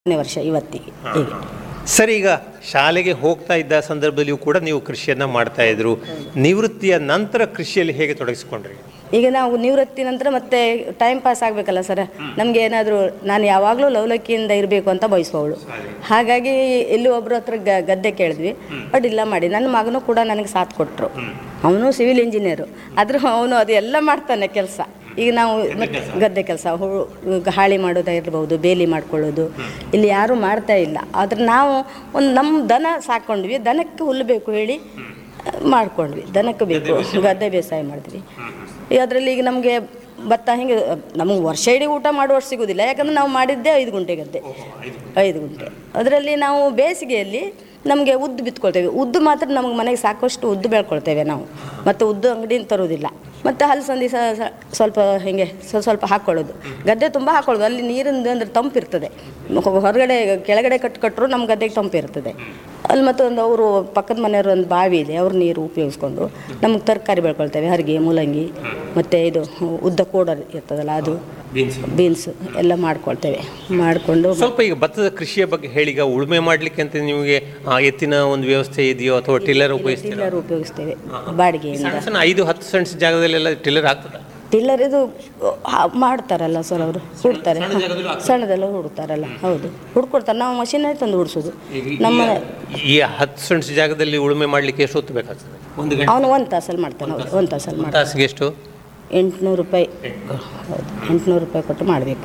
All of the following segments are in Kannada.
ನಾಲ್ಕನೇ ವರ್ಷ ಇವತ್ತಿಗೆ ಹೀಗೆ ಸರಿ ಈಗ ಶಾಲೆಗೆ ಹೋಗ್ತಾ ಇದ್ದ ಸಂದರ್ಭದಲ್ಲಿಯೂ ಕೂಡ ನೀವು ಕೃಷಿಯನ್ನ ಮಾಡ್ತಾ ಇದ್ರು ನಿವೃತ್ತಿಯ ನಂತರ ಕೃಷಿಯಲ್ಲಿ ಹೇಗೆ ತೊಡಗಿಸಿಕೊಂಡ್ರಿ ಈಗ ನಾವು ನಿವೃತ್ತಿ ನಂತರ ಮತ್ತೆ ಟೈಮ್ ಪಾಸ್ ಆಗಬೇಕಲ್ಲ ಸರ್ ನಮಗೆ ಏನಾದರೂ ನಾನು ಯಾವಾಗಲೂ ಲವಲಕ್ಕಿಯಿಂದ ಇರಬೇಕು ಅಂತ ಬಯಸುವವಳು ಹಾಗಾಗಿ ಇಲ್ಲಿ ಒಬ್ಬರ ಹತ್ರ ಗ- ಗದ್ದೆ ಕೇಳಿದ್ವಿ ಬಟ್ ಇಲ್ಲ ಮಾಡಿ ನನ್ನ ಮಗನೂ ಕೂಡ ನನಗೆ ಸಾಥ್ ಕೊಟ್ಟರು ಅವನು ಸಿವಿಲ್ ಇಂಜಿನಿಯರು ಆದರೂ ಅವನು ಅದು ಎಲ್ಲ ಮಾಡ್ತಾನೆ ಕೆಲಸ ಈಗ ನಾವು ಮತ್ತೆ ಗದ್ದೆ ಕೆಲಸ ಹಾಳಿ ಮಾಡೋದಾಗಿರ್ಬೋದು ಬೇಲಿ ಮಾಡ್ಕೊಳ್ಳೋದು ಇಲ್ಲಿ ಯಾರೂ ಮಾಡ್ತಾ ಇಲ್ಲ ಆದ್ರೆ ನಾವು ಒಂದು ನಮ್ಮ ದನ ಸಾಕೊಂಡ್ವಿ ದನಕ್ಕೆ ಹುಲ್ಲು ಬೇಕು ಹೇಳಿ ಮಾಡ್ಕೊಂಡ್ವಿ ದನಕ್ಕೆ ಬೇಕು ಗದ್ದೆ ಬೇಸಾಯ ಮಾಡಿದ್ವಿ ಈಗ ಅದರಲ್ಲಿ ಈಗ ನಮಗೆ ಭತ್ತ ಹಿಂಗೆ ನಮಗೆ ವರ್ಷ ಇಡೀ ಊಟ ಮಾಡುವಷ್ಟು ಸಿಗೋದಿಲ್ಲ ಯಾಕಂದ್ರೆ ನಾವು ಮಾಡಿದ್ದೇ ಐದು ಗುಂಟೆ ಗದ್ದೆ ಐದು ಗುಂಟೆ ಅದರಲ್ಲಿ ನಾವು ಬೇಸಿಗೆಯಲ್ಲಿ ನಮಗೆ ಉದ್ದು ಬಿತ್ಕೊಳ್ತೇವೆ ಉದ್ದು ಮಾತ್ರ ನಮಗೆ ಮನೆಗೆ ಸಾಕಷ್ಟು ಉದ್ದು ಬೆಳ್ಕೊಳ್ತೇವೆ ನಾವು ಮತ್ತು ಉದ್ದು ಅಂಗಡಿಯಿಂದ ತರೋದಿಲ್ಲ ಮತ್ತು ಹಲಸಂದಿ ಸ ಸ- ಸ್ವಲ್ಪ ಹಿಂಗೆ ಸ್ವಲ್ಪ ಸ್ವಲ್ಪ ಹಾಕ್ಕೊಳ್ಳೋದು ಗದ್ದೆ ತುಂಬ ಹಾಕ್ಕೊಳ್ಳೋದು ಅಲ್ಲಿ ನೀರಿಂದ ಅಂದ್ರೆ ತಂಪಿರ್ತದೆ ಹೊರಗಡೆ ಕೆಳಗಡೆ ಕಟ್ಟು ಕಟ್ಟರು ನಮ್ಮ ಗದ್ದೆಗೆ ತಂಪಿರ್ತದೆ ಅಲ್ಲಿ ಮತ್ತೊಂದು ಅವರು ಪಕ್ಕದ ಮನೆಯವ್ರ ಒಂದು ಬಾವಿ ಇದೆ ಅವ್ರ ನೀರು ಉಪಯೋಗಿಸ್ಕೊಂಡು ನಮಗೆ ತರಕಾರಿ ಬೆಳ್ಕೊಳ್ತೇವೆ ಹರಿಗೆ ಮೂಲಂಗಿ ಮತ್ತು ಇದು ಉದ್ದ ಕೋಡ ಇರ್ತದಲ್ಲ ಅದು ಬೀನ್ಸ್ ಎಲ್ಲ ಮಾಡ್ಕೊಳ್ತೇವೆ ಮಾಡಿಕೊಂಡು ಸ್ವಲ್ಪ ಈಗ ಭತ್ತದ ಕೃಷಿಯ ಬಗ್ಗೆ ಹೇಳಿ ಈಗ ಉಳುಮೆ ಮಾಡ್ಲಿಕ್ಕೆ ಅಂತ ನಿಮಗೆ ಆ, ಎತ್ತಿನ ಒಂದು ವ್ಯವಸ್ಥೆ ಇದೆಯೋ ಅಥವಾ ಟಿಲ್ಲರ್ ಉಪಯೋಗಿಸ್ತೀರಾ ಟಿಲ್ಲರ್ ಉಪಯೋಗಿಸ್ತೇವೆ ಬಾಡಿಗೆಯಿಂದ ಸಣ್ಣ ಸಣ್ಣ ಐದು ಹತ್ತು ಸೆಂಟ್ಸ್ ಜಾಗದಲ್ಲೆಲ್ಲ ಟಿಲ್ಲರ್ ಆಗ್ತದ ಟಿಲ್ಲರ್ ಇದು ಆ, ಮಾಡ್ತಾರಲ್ಲ ಸರ್ ಅವರು ಹುಡ್ತಾರೆ ಸಣ್ಣದೆಲ್ಲ ಹುಡ್ತಾರಲ್ಲ ಹೌದು ಹುಡ್ಕೊಡ್ತಾರೆ ನಾವು ಮಷೀನೇ ತಂದು ಹುಡ್ಸೋದು ನಮ್ಮ ಈ ಹತ್ತು ಸೆಂಟ್ಸ್ ಜಾಗದಲ್ಲಿ ಉಳುಮೆ ಮಾಡ್ಲಿಕ್ಕೆ ಎಷ್ಟು ಹೊತ್ತು ಬೇಕಾಗ್ತದೆ ಒಂದು ಗಂಟೆ ಅವನು ಒಂದು ತಾಸಲ್ಲಿ ಮಾಡ್ತಾನೆ ಹೌದು ಒಂದು ತಾಸಲ್ಲಿ ಮಾಡ್ತಾನೆ ತಾಸಿಗೆ ಎಷ್ಟು ಎಂಟುನೂರು ರೂಪಾಯಿ ಹೌದು ಎಂಟುನೂರು ರೂಪಾಯಿ ಕೊಟ್ಟು ಮಾಡಬೇಕು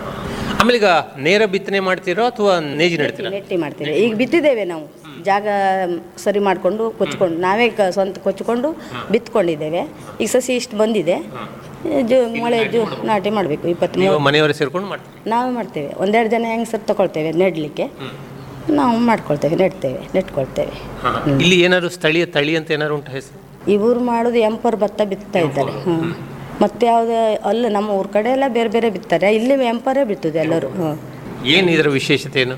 ಆಮೇಲೆ ಈಗ ನೇರ ಬಿತ್ತನೆ ಮಾಡ್ತೀರೋ ಅಥವಾ ನೇಜಿ ನಡ್ತೀರಾ ನೆಟ್ಟಿ ಮಾಡ್ತೇವೆ ಈಗ ಬಿತ್ತಿದ್ದೇವೆ ನಾವು ಜಾಗ ಸರಿ ಮಾಡಿಕೊಂಡು ಕೊಚ್ಕೊಂಡು ನಾವೇ ಕ ಸ್ವಂತ ಕೊಚ್ಕೊಂಡು ಬಿತ್ಕೊಂಡಿದ್ದೇವೆ ಈಗ ಸಸಿ ಇಷ್ಟು ಬಂದಿದೆ ಜು ಮಳೆ ಜು ನಾಟಿ ಮಾಡಬೇಕು ಇಪ್ಪತ್ತು ನೀವು ಮನೆಯವರೇ ಸೇರ್ಕೊಂಡು ಮಾಡ್ತೀರಿ ನಾವೇ ಮಾಡ್ತೇವೆ ಒಂದೆರಡು ಜನ ಹೆಂಗಸರು ತಗೊಳ್ತೇವೆ ನೆಡಲಿಕ್ಕೆ ನಾವು ಮಾಡ್ಕೊಳ್ತೇವೆ ನೆಡ್ತೇವೆ ನೆಟ್ಕೊಳ್ತೇವೆ ಇಲ್ಲಿ ಏನಾದ್ರು ಸ್ಥಳೀಯ ತಳಿ ಅಂತ ಏನಾದ್ರು ಉಂಟು ಹೆಸರು ಇವರು ಮಾಡೋದು ಎಂಪರ್ ಭತ್ತ ಬಿತ್ತಾ ಇದ್ದಾರೆ ಹ್ಞೂ ಮತ್ತೆ ಯಾವುದೇ ಅಲ್ಲ ನಮ್ಮ ಊರ ಕಡೆ ಎಲ್ಲ ಬೇರೆ ಬೇರೆ ಬಿತ್ತಾರೆ ಇಲ್ಲಿ ಎಂಪರೇ ಬಿತ್ತುದು ಎಲ್ಲರೂ ಹ್ಞೂ ಏನು ಇದರ ವಿಶೇಷತೆ ಏನು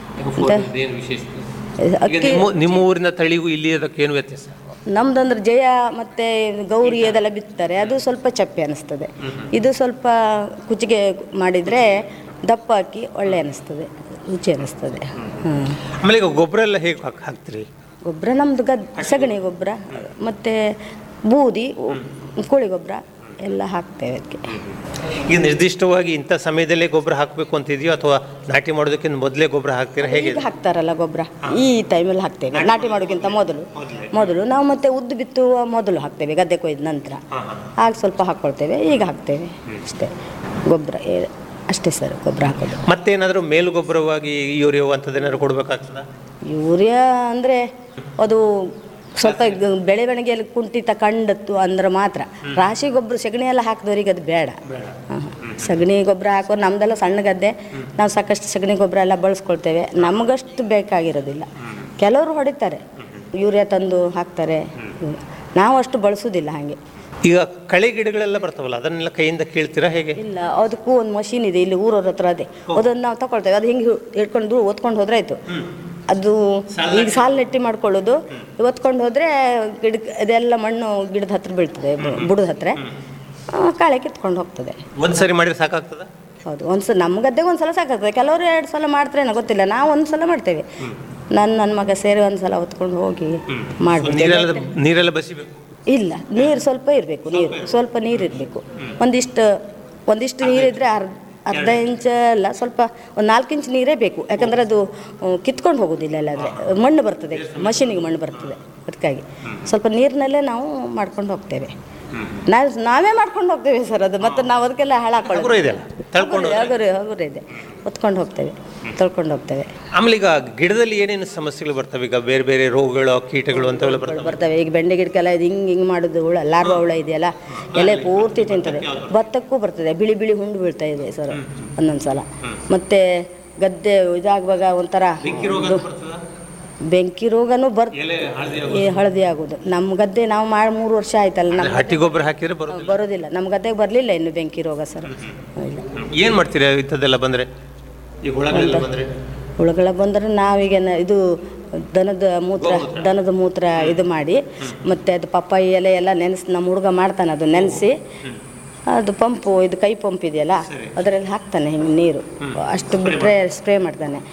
ಏನು ವಿಶೇಷತೆ ಈಗ ಅಕ್ಕಿ ನಿಮ್ಮ ನಿಮ್ಮ ಊರಿನ ತಳಿಗೂ ಇಲ್ಲಿ ಅದಕ್ಕೆ ಏನು ವ್ಯತ್ಯಾಸ ನಮ್ದಂದ್ರೆ ಜಯ ಮತ್ತೆ ಗೌರಿ ಅದೆಲ್ಲ ಬಿತ್ತಾರೆ ಅದು ಸ್ವಲ್ಪ ಚಪ್ಪೆ ಅನಿಸ್ತದೆ ಇದು ಸ್ವಲ್ಪ ಕುಚಿಗೆ ಮಾಡಿದರೆ ದಪ್ಪ ಹಾಕಿ ಒಳ್ಳೆ ಅನಿಸ್ತದೆ ರುಚಿ ಅನಿಸ್ತದೆ ಹ್ಞೂ ಆಮೇಲೆ ಈಗ ಗೊಬ್ಬರ ಎಲ್ಲ ಹೇಗೆ ಹಾಕ್ ಹಾಕ್ತೀರಿ ಗೊಬ್ಬರ ನಮ್ಮದು ಗದ್ ಸಗಣಿ ಗೊಬ್ಬರ ಮತ್ತು ಬೂದಿ ಕೋಳಿ ಗೊಬ್ಬರ ಎಲ್ಲ ಹಾಕ್ತೇವೆ ಅದಕ್ಕೆ ಈಗ ನಿರ್ದಿಷ್ಟವಾಗಿ ಇಂಥ ಸಮಯದಲ್ಲೇ ಗೊಬ್ಬರ ಹಾಕಬೇಕು ಅಂತ ಇದೆಯೋ ಅಥವಾ ನಾಟಿ ಮಾಡೋದಕ್ಕಿಂತ ಮೊದಲೇ ಗೊಬ್ಬರ ಹಾಕ್ತೀರಾ ಹೇಗೆ ಈಗ ಹಾಕ್ತಾರಲ್ಲ ಗೊಬ್ಬರ ಈ ಟೈಮಲ್ಲಿ ಹಾಕ್ತೇವೆ ನಾಟಿ ಮಾಡೋಕ್ಕಿಂತ ಮೊದಲು ಮೊದಲು ನಾವು ಮತ್ತೆ ಉದ್ದು ಬಿತ್ತುವ ಮೊದಲು ಹಾಕ್ತೇವೆ ಗದ್ದೆ ಕೊಯ್ದ ನಂತರ ಆಗ ಸ್ವಲ್ಪ ಹಾಕ್ಕೊಳ್ತೇವೆ ಈಗ ಹಾಕ್ತೇವೆ ಅಷ್ಟೇ ಗೊಬ್ಬರ ಏ- ಅಷ್ಟೇ ಸರ್ ಗೊಬ್ಬರ ಹಾಕೋದು ಮತ್ತೇನಾದರೂ ಮೇಲು ಗೊಬ್ಬರವಾಗಿ ಯೂರಿಯೋ ಅಂಥದ್ದೇನಾದ್ರು ಕೊಡಬೇಕಾಗ್ತದ ಯೂರಿಯಾ ಅಂದರೆ ಅದು ಸ್ವಲ್ಪ ಗ- ಬೆಳವಣಿಗೆಯಲ್ಲಿ ಕುಂಠಿತ ಕಂಡತ್ತು ಅಂದ್ರೆ ಮಾತ್ರ ರಾಶಿ ಗೊಬ್ಬರ ಸಗಣಿ ಎಲ್ಲ ಹಾಕಿದವ್ರಿಗೆ ಅದು ಬೇಡ ಹಾಂ. ಸಗಣಿ ಗೊಬ್ಬರ ಹಾಕೋ ನಮ್ದೆಲ್ಲ ಸಣ್ಣ ಗದ್ದೆ ನಾವು ಸಾಕಷ್ಟು ಸಗಣಿ ಗೊಬ್ಬರ ಎಲ್ಲ ಬಳಸ್ಕೊಳ್ತೇವೆ ನಮಗಷ್ಟು ಬೇಕಾಗಿರೋದಿಲ್ಲ ಕೆಲವರು ಹೊಡಿತಾರೆ ಯೂರಿಯಾ ತಂದು ಹಾಕ್ತಾರೆ ನಾವು ಅಷ್ಟು ಬಳಸೋದಿಲ್ಲ ಹಾಗೆ ಈಗ ಕಳೆ ಗಿಡಗಳೆಲ್ಲ ಬರ್ತಾವಲ್ಲ ಅದನ್ನೆಲ್ಲ ಕೈಯಿಂದ ಕೀಳ್ತೀರಾ ಹೇಗೆ ಇಲ್ಲ ಅದಕ್ಕೂ ಒಂದು ಮಷೀನ್ ಇದೆ ಇಲ್ಲಿ ಊರವ್ರ ಹತ್ರ ಅದೇ ಅದನ್ನು ನಾವು ತಗೊಳ್ತೇವೆ ಅದು ಹಿಂಗೆ ಹಿಡ್ಕೊಂಡು ಓದ್ಕೊಂಡು ಹೋದ್ರೆ ಆಯ್ತು ಅದು ಈಗ ಸಾಲು ನೆಟ್ಟಿ ಮಾಡ್ಕೊಳ್ಳೋದು ಒತ್ಕೊಂಡು ಹೋದರೆ ಗಿಡ ಇದೆಲ್ಲ ಮಣ್ಣು ಗಿಡದ ಹತ್ರ ಬೀಳ್ತದೆ ಬು- ಬುಡದ ಹತ್ರ ಆ, ಕಾಳೆ ಕಿತ್ಕೊಂಡು ಹೋಗ್ತದೆ ಒಂದು ಸರಿ ಮಾಡಿದ್ರೆ ಸಾಕಾಗ್ತದ ಹೌದು ಒಂದು ಸಲ ನಮ್ಮ ಗದ್ದೆಗೆ ಒಂದು ಸಲ ಸಾಕಾಗ್ತದೆ ಕೆಲವರು ಎರಡು ಸಲ ಮಾಡ್ತಾರೇನೋ ಗೊತ್ತಿಲ್ಲ ನಾವು ಒಂದು ಸಲ ಮಾಡ್ತೇವೆ ನನ್ನ ನನ್ನ ಮಗ ಸೇರಿ ಒಂದು ಸಲ ಹೊತ್ಕೊಂಡು ಹೋಗಿ ಮಾಡ್ಬಿಡ್ತೇವೆ ನೀರೆಲ್ಲ ನೀರೆಲ್ಲ ಬಸಿಬೇಕು ಇಲ್ಲ ನೀರು ಸ್ವಲ್ಪ ಇರಬೇಕು ನೀರು ಸ್ವಲ್ಪ ನೀರು ಇರಬೇಕು ಒಂದಿಷ್ಟು ಒಂದಿಷ್ಟು ನೀರಿದ್ರೆ ಅರ್ಧ ಅರ್ಧ ಇಂಚ್ ಅಲ್ಲ ಸ್ವಲ್ಪ ಒಂದು ನಾಲ್ಕು ಇಂಚ್ ನೀರೇ ಬೇಕು ಯಾಕಂದರೆ ಅದು ಕಿತ್ಕೊಂಡು ಹೋಗೋದಿಲ್ಲ ಇಲ್ಲಾದರೆ ಮಣ್ಣು ಬರ್ತದೆ ಮಷೀನಿಗೆ ಮಣ್ಣು ಬರ್ತದೆ ಅದಕ್ಕಾಗಿ ಸ್ವಲ್ಪ ನೀರಿನಲ್ಲೇ ನಾವು ಮಾಡ್ಕೊಂಡು ಹೋಗ್ತೇವೆ ನಾವು ನಾವೇ ಮಾಡ್ಕೊಂಡು ಹೋಗ್ತೇವೆ ಸರ್ ಅದು ಮತ್ತು ನಾವು ಅದಕ್ಕೆಲ್ಲ ಹಗುರ ಹಾಳಾಕೊಳ್ಳೋದು ಇದೆಯಲ್ಲ ತಳ್ಕೊಂಡು ಹಗುರ ಹಗುರ ಇದೆ ಹೊತ್ಕೊಂಡು ಹೋಗ್ತೇವೆ ತೊಳ್ಕೊಂಡು ಹೋಗ್ತೇವೆ ಆಮೇಲೆ ಈಗ ಗಿಡದಲ್ಲಿ ಏನೇನು ಸಮಸ್ಯೆಗಳು ಬರ್ತವೆ ಈಗ ಬೇರೆ ಬೇರೆ ರೋಗಗಳು ಕೀಟಗಳು ಅಂತವೆಲ್ಲ ಬರ್ತವೆ ಬರ್ತವೆ ಈಗ ಬೆಂಡೆ ಗಿಡಕ್ಕೆಲ್ಲ ಇದು ಹಿಂಗೆ ಹಿಂಗೆ ಮಾಡೋದು ಹುಳ ಲಾರ್ವಾ ಹುಳ ಇದೆಯಲ್ಲ ಎಲೆ ಪೂರ್ತಿ ತಿಂತದೆ ಭತ್ತಕ್ಕೂ ಬರ್ತದೆ ಬಿಳಿ ಬಿಳಿ ಹುಂಡು ಬೀಳ್ತಾ ಇದೆ ಸರ್ ಒಂದೊಂದು ಸಲ ಮತ್ತು ಗದ್ದೆ ಇದಾಗುವಾಗ ಒಂಥರ ಇದು ಬೆಂಕಿ ರೋಗನೂ ಬರ್ ಈ ಹಳದಿ ಆಗೋದು ನಮ್ಮ ಗದ್ದೆ ನಾವು ಮಾಡಿ ಮೂರು ವರ್ಷ ಆಯ್ತಲ್ಲ ನಮ್ಮ ಹಟ್ಟಿ ಗೊಬ್ಬರ ಹಾಕಿದ್ರೆ ಬರೋದು ಬರೋದಿಲ್ಲ ನಮ್ಮ ಗದ್ದೆಗೆ ಬರಲಿಲ್ಲ ಇನ್ನು ಬೆಂಕಿ ರೋಗ ಸರ್ ಇಲ್ಲ ಏನು ಮಾಡ್ತೀರಾ ಇಂಥದ್ದೆಲ್ಲ ಬಂದರೆ ಈ ಹುಳಗಳೆಲ್ಲ ಬಂದರೆ ಹುಳುಗಳ ಬಂದರೆ ನಾವೀಗ ನ- ಇದು ದನದ ಮೂತ್ರ ದನದ ಮೂತ್ರ ಇದು ಮಾಡಿ ಮತ್ತು ಅದು ಪಪ್ಪಾಯಿ ಎಲೆ ಎಲ್ಲ ನೆನೆಸಿ ನಮ್ಮ ಹುಡುಗ ಮಾಡ್ತಾನೆ ಅದು ನೆನೆಸಿ ಅದು ಪಂಪು ಇದು ಕೈ ಪಂಪ್ ಇದೆಯಲ್ಲ ಅದರಲ್ಲಿ ಹಾಕ್ತಾನೆ ಹಿಂಗೆ ನೀರು ಅಷ್ಟು ಬಿಟ್ಟರೆ ಸ್ಪ್ರೇ ಮಾಡ್ತಾನೆ